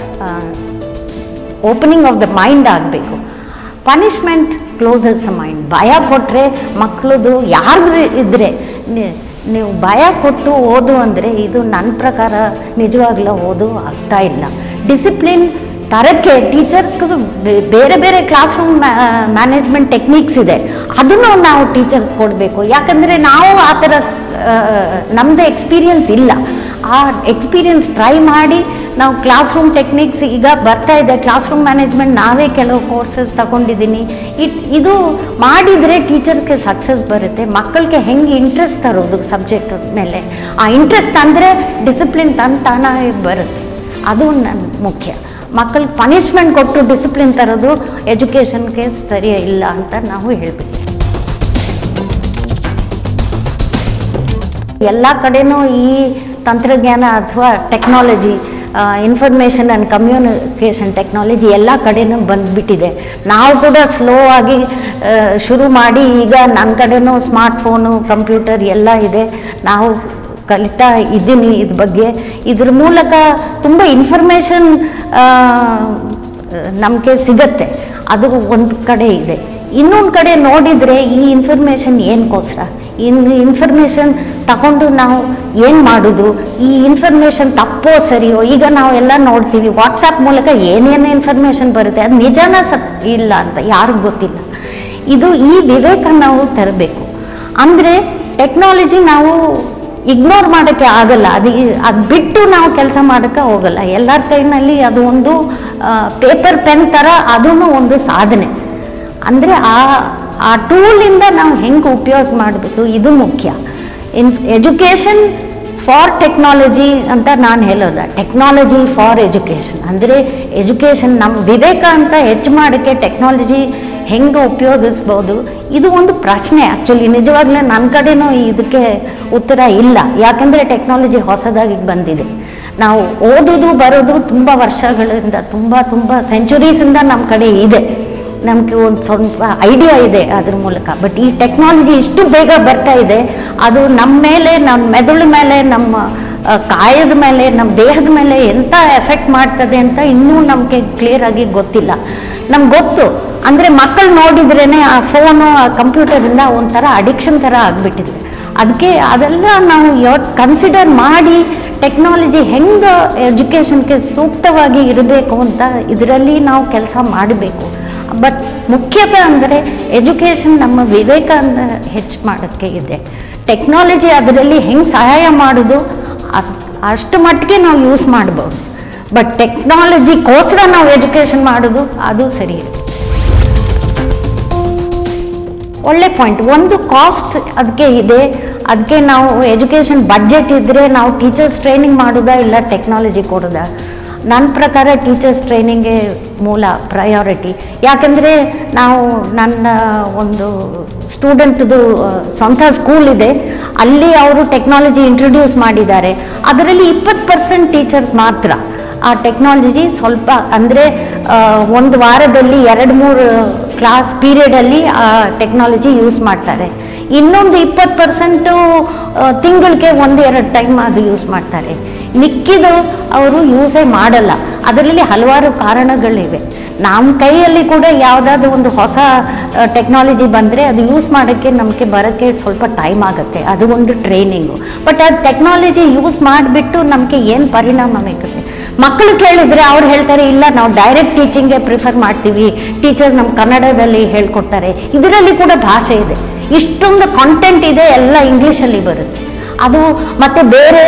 ಓಪನಿಂಗ್ ಆಫ್ ದ ಮೈಂಡ್ ಆಗಬೇಕು ಪನಿಷ್ಮೆಂಟ್ ಕ್ಲೋಸಸ್ ದ ಮೈಂಡ್ ಭಯ ಕೊಟ್ಟರೆ ಮಕ್ಕಳದು ಯಾರಿಗೂ ಇದ್ದರೆ ನೀವು ಭಯ ಕೊಟ್ಟು ಓದು ಅಂದರೆ ಇದು ನನ್ನ ಪ್ರಕಾರ ನಿಜವಾಗ್ಲೂ ಓದು ಆಗ್ತಾ ಇಲ್ಲ ಡಿಸಿಪ್ಲಿನ್ ತರಕ್ಕೆ ಟೀಚರ್ಸ್ಗೂ ಬೇರೆ ಬೇರೆ ಕ್ಲಾಸ್ ರೂಮ್ ಮ್ಯಾನೇಜ್ಮೆಂಟ್ ಟೆಕ್ನಿಕ್ಸ್ ಇದೆ ಅದನ್ನು ನಾವು ಟೀಚರ್ಸ್ ಕೊಡಬೇಕು ಯಾಕಂದರೆ ನಾವು ಆ ಥರ ನಮ್ಮದು ಎಕ್ಸ್ಪೀರಿಯನ್ಸ್ ಇಲ್ಲ ಆ ಎಕ್ಸ್ಪೀರಿಯನ್ಸ್ ಟ್ರೈ ಮಾಡಿ ನಾವು ಕ್ಲಾಸ್ ರೂಮ್ ಟೆಕ್ನಿಕ್ಸ್ ಈಗ ಬರ್ತಾ ಇದೆ ಕ್ಲಾಸ್ ರೂಮ್ ಮ್ಯಾನೇಜ್ಮೆಂಟ್ ನಾವೇ ಕೆಲವು ಕೋರ್ಸಸ್ ತಗೊಂಡಿದ್ದೀನಿ ಇಟ್ ಇದು ಮಾಡಿದರೆ ಟೀಚರ್ಸ್ಗೆ ಸಕ್ಸಸ್ ಬರುತ್ತೆ ಮಕ್ಕಳಿಗೆ ಹೆಂಗೆ ಇಂಟ್ರೆಸ್ಟ್ ತರೋದು ಸಬ್ಜೆಕ್ಟ್ ಮೇಲೆ ಆ ಇಂಟ್ರೆಸ್ಟ್ ತಂದರೆ ಡಿಸಿಪ್ಲಿನ್ ತನ್ನ ತಾನಾಗಿ ಬರುತ್ತೆ ಅದು ನನ್ನ ಮುಖ್ಯ ಮಕ್ಕಳಿಗೆ ಪನಿಷ್ಮೆಂಟ್ ಕೊಟ್ಟು ಡಿಸಿಪ್ಲಿನ್ ತರೋದು ಎಜುಕೇಷನ್ಗೆ ಸರಿ ಇಲ್ಲ ಅಂತ ನಾವು ಹೇಳ್ಬೇಕು ಎಲ್ಲ ಕಡೆನೂ ಈ ತಂತ್ರಜ್ಞಾನ ಅಥವಾ technology information and communication technology ಎಲ್ಲ ಕಡೆನೂ ಬಂದುಬಿಟ್ಟಿದೆ ನಾವು ಕೂಡ ಸ್ಲೋ ಆಗಿ ಆ, ಶುರು ಮಾಡಿ ಈಗ ನನ್ನ ಕಡೆನೂ ಸ್ಮಾರ್ಟ್ಫೋನು ಕಂಪ್ಯೂಟರ್ ಎಲ್ಲ ಇದೆ ನಾವು ಕಲಿತಾ ಇದ್ದೀನಿ ಇದ್ರ ಬಗ್ಗೆ ಇದ್ರ ಮೂಲಕ ತುಂಬ ಇನ್ಫಾರ್ಮೇಷನ್ ನಮಗೆ ಸಿಗತ್ತೆ ಅದು ಒಂದು ಕಡೆ ಇದೆ ಇನ್ನೊಂದು ಕಡೆ ನೋಡಿದರೆ ಈ ಇನ್ಫಾರ್ಮೇಷನ್ ಏನಕ್ಕೋಸ್ಕರ ಇನ್ನು ಇನ್ಫಾರ್ಮೇಷನ್ ತಗೊಂಡು ನಾವು ಏನು ಮಾಡೋದು ಈ ಇನ್ಫಾರ್ಮೇಷನ್ ತಪ್ಪೋ ಸರಿಯೋ ಈಗ ನಾವು ಎಲ್ಲ ನೋಡ್ತೀವಿ ವಾಟ್ಸಪ್ ಮೂಲಕ ಏನೇನು ಇನ್ಫಾರ್ಮೇಷನ್ ಬರುತ್ತೆ ಅದು ನಿಜಾನ ಸತ್ ಇಲ್ಲ ಅಂತ ಯಾರಿಗೂ ಗೊತ್ತಿಲ್ಲ ಇದು ಈ ವಿವೇಕ ನಾವು ತರಬೇಕು ಅಂದರೆ ಟೆಕ್ನಾಲಜಿ ನಾವು ಇಗ್ನೋರ್ ಮಾಡೋಕ್ಕೆ ಆಗಲ್ಲ ಅದು ಅದು ಬಿಟ್ಟು ನಾವು ಕೆಲಸ ಮಾಡೋಕ್ಕೆ ಹೋಗಲ್ಲ ಎಲ್ಲರ ಕೈನಲ್ಲಿ ಅದು ಒಂದು ಪೇಪರ್ ಪೆನ್ ಥರ ಅದೂ ಒಂದು ಸಾಧನೆ ಅಂದರೆ ಆ ಆ ಟೂಲಿಂದ ನಾವು ಹೆಂಗೆ ಉಪಯೋಗ ಮಾಡಬೇಕು ಇದು ಮುಖ್ಯ ಇನ್ ಎಜುಕೇಷನ್ ಫಾರ್ ಟೆಕ್ನಾಲಜಿ ಅಂತ ನಾನು ಹೇಳೋಲ್ಲ ಟೆಕ್ನಾಲಜಿ ಫಾರ್ ಎಜುಕೇಷನ್ ಅಂದರೆ ಎಜುಕೇಷನ್ ನಮ್ಮ ವಿವೇಕ ಅಂತ ಹೆಚ್ಚು ಮಾಡೋಕ್ಕೆ ಟೆಕ್ನಾಲಜಿ ಹೆಂಗೆ ಉಪಯೋಗಿಸ್ಬೋದು ಇದು ಒಂದು ಪ್ರಶ್ನೆ ಆ್ಯಕ್ಚುಲಿ ನಿಜವಾಗ್ಲೂ ನನ್ನ ಕಡೆನೂ ಇದಕ್ಕೆ ಉತ್ತರ ಇಲ್ಲ ಯಾಕಂದರೆ ಟೆಕ್ನಾಲಜಿ ಹೊಸದಾಗಿ ಬಂದಿದೆ ನಾವು ಓದೋದು ಬರೋದು ತುಂಬ ವರ್ಷಗಳಿಂದ ತುಂಬ ತುಂಬ ಸೆಂಚುರೀಸಿಂದ ನಮ್ಮ ಕಡೆ ಇದೆ ನಮಗೆ ಒಂದು ಸ್ವಲ್ಪ ಐಡಿಯಾ ಇದೆ ಅದ್ರ ಮೂಲಕ ಬಟ್ ಈ ಟೆಕ್ನಾಲಜಿ ಇಷ್ಟು ಬೇಗ ಬರ್ತಾ ಇದೆ ಅದು ನಮ್ಮ ಮೇಲೆ ನಮ್ಮ ಮೆದುಳು ಮೇಲೆ ನಮ್ಮ ಆ, ಕಾಯದ ಮೇಲೆ ನಮ್ಮ ದೇಹದ ಮೇಲೆ ಎಂಥ ಎಫೆಕ್ಟ್ ಮಾಡ್ತದೆ ಅಂತ ಇನ್ನೂ ನಮಗೆ ಕ್ಲಿಯರ್ ಆಗಿ ಗೊತ್ತಿಲ್ಲ ನಮ್ಗೆ ಗೊತ್ತು ಅಂದರೆ ಮಕ್ಕಳು ನೋಡಿದ್ರೇ ಆ ಫೋನು ಆ ಕಂಪ್ಯೂಟರಿಂದ ಒಂಥರ ಅಡಿಕ್ಷನ್ ಥರ ಆಗಿಬಿಟ್ಟಿದೆ ಅದಕ್ಕೆ ಅದೆಲ್ಲ ನಾವು ಯಾವತ್ತು ಕನ್ಸಿಡರ್ ಮಾಡಿ ಟೆಕ್ನಾಲಜಿ ಹೆಂಗೆ ಎಜುಕೇಷನ್ಗೆ ಸೂಕ್ತವಾಗಿ ಇರಬೇಕು ಅಂತ ಇದರಲ್ಲಿ ನಾವು ಕೆಲಸ ಮಾಡಬೇಕು ಬಟ್ ಮುಖ್ಯತೆ ಅಂದರೆ ಎಜುಕೇಷನ್ ನಮ್ಮ ವಿವೇಕನ ಹೆಚ್ಚು ಮಾಡೋಕ್ಕೆ ಇದೆ ಟೆಕ್ನಾಲಜಿ ಅದರಲ್ಲಿ ಹೆಂಗೆ ಸಹಾಯ ಮಾಡೋದು ಅದ್- ಅಷ್ಟು ಮಟ್ಟಿಗೆ ನಾವು ಯೂಸ್ ಮಾಡ್ಬೋದು ಬಟ್ ಟೆಕ್ನಾಲಜಿಗೋಸ್ಕರ ನಾವು ಎಜುಕೇಷನ್ ಮಾಡೋದು ಅದು ಸರಿ ಇದೆ ಒಳ್ಳೆ ಪಾಯಿಂಟ್ ಒಂದು ಕಾಸ್ಟ್ ಅದಕ್ಕೆ ಇದೆ ಅದಕ್ಕೆ ನಾವು ಎಜುಕೇಷನ್ ಬಡ್ಜೆಟ್ ಇದ್ದರೆ ನಾವು ಟೀಚರ್ಸ್ ಟ್ರೈನಿಂಗ್ ಮಾಡೋದಾ ಇಲ್ಲ ಟೆಕ್ನಾಲಜಿ ಕೊಡೋದಾ ನನ್ನ ಪ್ರಕಾರ ಟೀಚರ್ಸ್ ಟ್ರೈನಿಂಗೇ ಮೂಲ ಪ್ರಯಾರಿಟಿ ಯಾಕಂದರೆ ನಾವು ನನ್ನ ಒಂದು ಸ್ಟೂಡೆಂಟ್ದು ಸ್ವಂತ ಸ್ಕೂಲ್ ಇದೆ ಅಲ್ಲಿ ಅವರು ಟೆಕ್ನಾಲಜಿ ಇಂಟ್ರೊಡ್ಯೂಸ್ ಮಾಡಿದ್ದಾರೆ ಅದರಲ್ಲಿ ಇಪ್ಪತ್ತು ಪರ್ಸೆಂಟ್ ಟೀಚರ್ಸ್ ಮಾತ್ರ ಆ ಟೆಕ್ನಾಲಜಿ ಸ್ವಲ್ಪ ಅಂದರೆ ಒಂದು ವಾರದಲ್ಲಿ ಎರಡು ಮೂರು ಕ್ಲಾಸ್ ಪೀರಿಯಡಲ್ಲಿ ಆ ಟೆಕ್ನಾಲಜಿ ಯೂಸ್ ಮಾಡ್ತಾರೆ ಇನ್ನೊಂದು ಇಪ್ಪತ್ತು ಪರ್ಸೆಂಟು ತಿಂಗಳಿಗೆ ಒಂದು ಎರಡು ಟೈಮ್ ಅದು ಯೂಸ್ ಮಾಡ್ತಾರೆ ಮಿಕ್ಕಿದು ಅವರು ಯೂಸೇ ಮಾಡಲ್ಲ ಅದರಲ್ಲಿ ಹಲವಾರು ಕಾರಣಗಳಿವೆ ನಮ್ಮ ಕೈಯಲ್ಲಿ ಕೂಡ ಯಾವುದಾದ್ರೂ ಒಂದು ಹೊಸ ಟೆಕ್ನಾಲಜಿ ಬಂದರೆ ಅದು ಯೂಸ್ ಮಾಡೋಕ್ಕೆ ನಮಗೆ ಬರೋಕ್ಕೆ ಸ್ವಲ್ಪ ಟೈಮ್ ಆಗುತ್ತೆ ಅದು ಒಂದು ಟ್ರೈನಿಂಗು ಬಟ್ ಅದು ಟೆಕ್ನಾಲಜಿ ಯೂಸ್ ಮಾಡಿಬಿಟ್ಟು ನಮಗೆ ಏನು ಪರಿಣಾಮ ಬೇಕತ್ತೆ ಮಕ್ಕಳು ಕೇಳಿದ್ರೆ ಅವ್ರು ಹೇಳ್ತಾರೆ ಇಲ್ಲ ನಾವು ಡೈರೆಕ್ಟ್ ಟೀಚಿಂಗ್ಗೆ ಪ್ರಿಫರ್ ಮಾಡ್ತೀವಿ ಟೀಚರ್ಸ್ ನಮ್ಮ ಕನ್ನಡದಲ್ಲಿ ಹೇಳ್ಕೊಡ್ತಾರೆ ಇದರಲ್ಲಿ ಕೂಡ ಭಾಷೆ ಇದೆ ಇಷ್ಟೊಂದು ಕಾಂಟೆಂಟ್ ಇದೆ ಎಲ್ಲ ಇಂಗ್ಲೀಷಲ್ಲಿ ಬರುತ್ತೆ ಅದು ಮತ್ತು ಬೇರೆ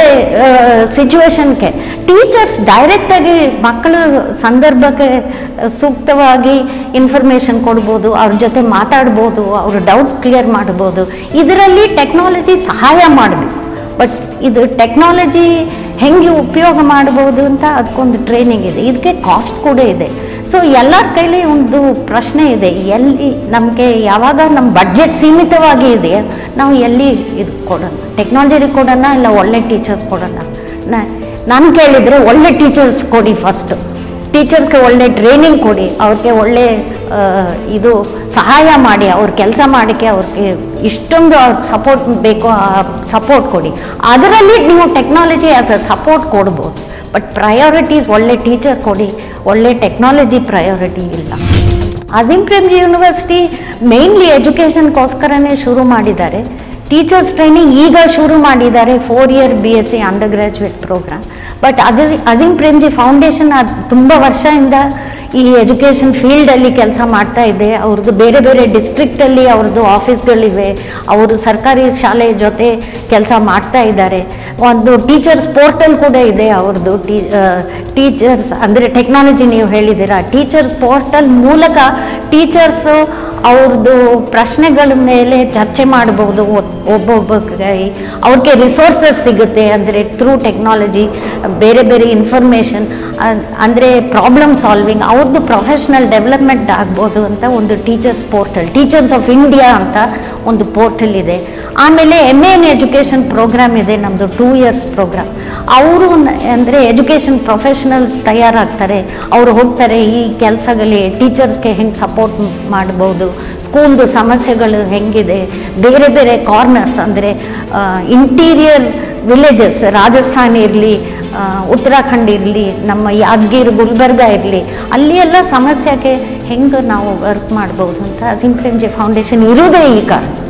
ಸಿಚುವೇಶನ್ಗೆ ಟೀಚರ್ಸ್ ಡೈರೆಕ್ಟಾಗಿ ಮಕ್ಕಳ ಸಂದರ್ಭಕ್ಕೆ ಸೂಕ್ತವಾಗಿ ಇನ್ಫಾರ್ಮೇಷನ್ ಕೊಡ್ಬೋದು ಅವ್ರ ಜೊತೆ ಮಾತಾಡ್ಬೋದು ಅವ್ರ ಡೌಟ್ಸ್ ಕ್ಲಿಯರ್ ಮಾಡ್ಬೋದು ಇದರಲ್ಲಿ ಟೆಕ್ನಾಲಜಿ ಸಹಾಯ ಮಾಡಬೇಕು ಬಟ್ ಇದು ಟೆಕ್ನಾಲಜಿ ಹೆಂಗೆ ಉಪಯೋಗ ಮಾಡ್ಬೋದು ಅಂತ ಅದಕ್ಕೊಂದು ಟ್ರೈನಿಂಗ್ ಇದೆ ಇದಕ್ಕೆ ಕಾಸ್ಟ್ ಕೂಡ ಇದೆ ಸೊ ಎಲ್ಲರ ಕೈಲಿ ಒಂದು ಪ್ರಶ್ನೆ ಇದೆ ಎಲ್ಲಿ ನಮಗೆ ಯಾವಾಗ ನಮ್ಮ ಬಡ್ಜೆಟ್ ಸೀಮಿತವಾಗಿ ಇದೆ ನಾವು ಎಲ್ಲಿ ಇದು ಕೊಡೋಣ ಟೆಕ್ನಾಲಜಿ ಕೊಡೋಣ ಇಲ್ಲ ಒಳ್ಳೆ ಟೀಚರ್ಸ್ ಕೊಡೋಣ ನಾನು ಕೇಳಿದರೆ ಒಳ್ಳೆ ಟೀಚರ್ಸ್ ಕೊಡಿ ಫಸ್ಟು ಟೀಚರ್ಸ್ಗೆ ಒಳ್ಳೆ ಟ್ರೈನಿಂಗ್ ಕೊಡಿ ಅವ್ರಿಗೆ ಒಳ್ಳೆ ಆ, ಇದು ಸಹಾಯ ಮಾಡಿ ಅವ್ರ ಕೆಲಸ ಮಾಡೋಕ್ಕೆ ಅವ್ರಿಗೆ ಇಷ್ಟೊಂದು ಸಪೋರ್ಟ್ ಬೇಕು ಸಪೋರ್ಟ್ ಕೊಡಿ ಅದರಲ್ಲಿ ನೀವು ಟೆಕ್ನಾಲಜಿ ಆಸ್ ಅ ಸಪೋರ್ಟ್ ಕೊಡ್ಬೋದು ಬಟ್ ಪ್ರಯಾರಿಟೀಸ್ ಒಳ್ಳೆ ಟೀಚರ್ ಕೊಡಿ ಒಳ್ಳೆ ಟೆಕ್ನಾಲಜಿ ಪ್ರಯಾರಿಟಿ ಇಲ್ಲ ಅಜೀಂ ಪ್ರೇಮ್ಜಿ ಯೂನಿವರ್ಸಿಟಿ ಮೇನ್ಲಿ ಎಜುಕೇಷನ್ಗೋಸ್ಕರನೇ ಶುರು ಮಾಡಿದ್ದಾರೆ ಟೀಚರ್ಸ್ ಟ್ರೈನಿಂಗ್ ಈಗ ಶುರು ಮಾಡಿದ್ದಾರೆ four year B S C undergraduate programme but ಅದು ಅಜೀಂ ಪ್ರೇಮ್ಜಿ ಫೌಂಡೇಶನ್ ಅದು ತುಂಬ ವರ್ಷದಿಂದ ಈ ಎಜುಕೇಷನ್ ಫೀಲ್ಡಲ್ಲಿ ಕೆಲಸ ಮಾಡ್ತಾ ಇದೆ ಅವ್ರದ್ದು ಬೇರೆ ಬೇರೆ ಡಿಸ್ಟ್ರಿಕ್ಟಲ್ಲಿ ಅವ್ರದ್ದು ಆಫೀಸ್ಗಳಿವೆ ಅವರು ಸರ್ಕಾರಿ ಶಾಲೆ ಜೊತೆ ಕೆಲಸ ಮಾಡ್ತಾ ಇದ್ದಾರೆ ಒಂದು ಟೀಚರ್ಸ್ ಪೋರ್ಟಲ್ ಕೂಡ ಇದೆ ಅವ್ರದ್ದು ಟೀ ಟೀಚರ್ಸ್ ಅಂದರೆ ಟೆಕ್ನಾಲಜಿ ನೀವು ಹೇಳಿದ್ದೀರಾ ಟೀಚರ್ಸ್ ಪೋರ್ಟಲ್ ಮೂಲಕ ಟೀಚರ್ಸು ಅವ್ರದ್ದು ಪ್ರಶ್ನೆಗಳ ಮೇಲೆ ಚರ್ಚೆ ಮಾಡ್ಬೋದು ಒಬ್ಬೊಬ್ಬ ಕೈ ಅವ್ರಿಗೆ ರಿಸೋರ್ಸಸ್ ಸಿಗುತ್ತೆ ಅಂದರೆ ಥ್ರೂ ಟೆಕ್ನಾಲಜಿ ಬೇರೆ ಬೇರೆ ಇನ್ಫಾರ್ಮೇಷನ್ ಅಂದರೆ ಪ್ರಾಬ್ಲಮ್ ಸಾಲ್ವಿಂಗ್ ಅವ್ರದ್ದು ಪ್ರೊಫೆಷ್ನಲ್ ಡೆವಲಪ್ಮೆಂಟ್ ಆಗ್ಬೋದು ಅಂತ ಒಂದು teachers portal teachers of India ಅಂತ ಒಂದು ಪೋರ್ಟಲ್ ಇದೆ ಆಮೇಲೆ M A in education programme ಇದೆ ನಮ್ಮದು ಟೂ ಇಯರ್ಸ್ ಪ್ರೋಗ್ರಾಮ್ ಅವರು ಅಂದರೆ ಎಜುಕೇಷನ್ ಪ್ರೊಫೆಷನಲ್ಸ್ ತಯಾರಾಗ್ತಾರೆ ಅವರು ಹೋಗ್ತಾರೆ ಈ ಕೆಲಸಗಳಲ್ಲಿ ಟೀಚರ್ಸ್ಗೆ ಹೆಂಗೆ ಸಪೋರ್ಟ್ ಮಾಡ್ಬೋದು ಸ್ಕೂಲ್ದು ಸಮಸ್ಯೆಗಳು ಹೆಂಗಿದೆ ಬೇರೆ ಬೇರೆ ಕಾರ್ನರ್ಸ್ ಅಂದರೆ ಇಂಟೀರಿಯರ್ ವಿಲೇಜಸ್ ರಾಜಸ್ಥಾನ್ ಇರಲಿ ಉತ್ತರಾಖಂಡ್ ಇರಲಿ ನಮ್ಮ ಯಾದಗಿರಿ ಗುಲ್ಬರ್ಗ ಇರಲಿ ಅಲ್ಲಿ ಎಲ್ಲ ಸಮಸ್ಯೆಗೆ ಹೆಂಗೆ ನಾವು ವರ್ಕ್ ಮಾಡ್ಬೋದು ಅಂತ ಅಜಿಂ ಪ್ರೇಮ್ಜಿ ಫೌಂಡೇಶನ್ ಇರೋದೇ ಈ ಕಾರಣ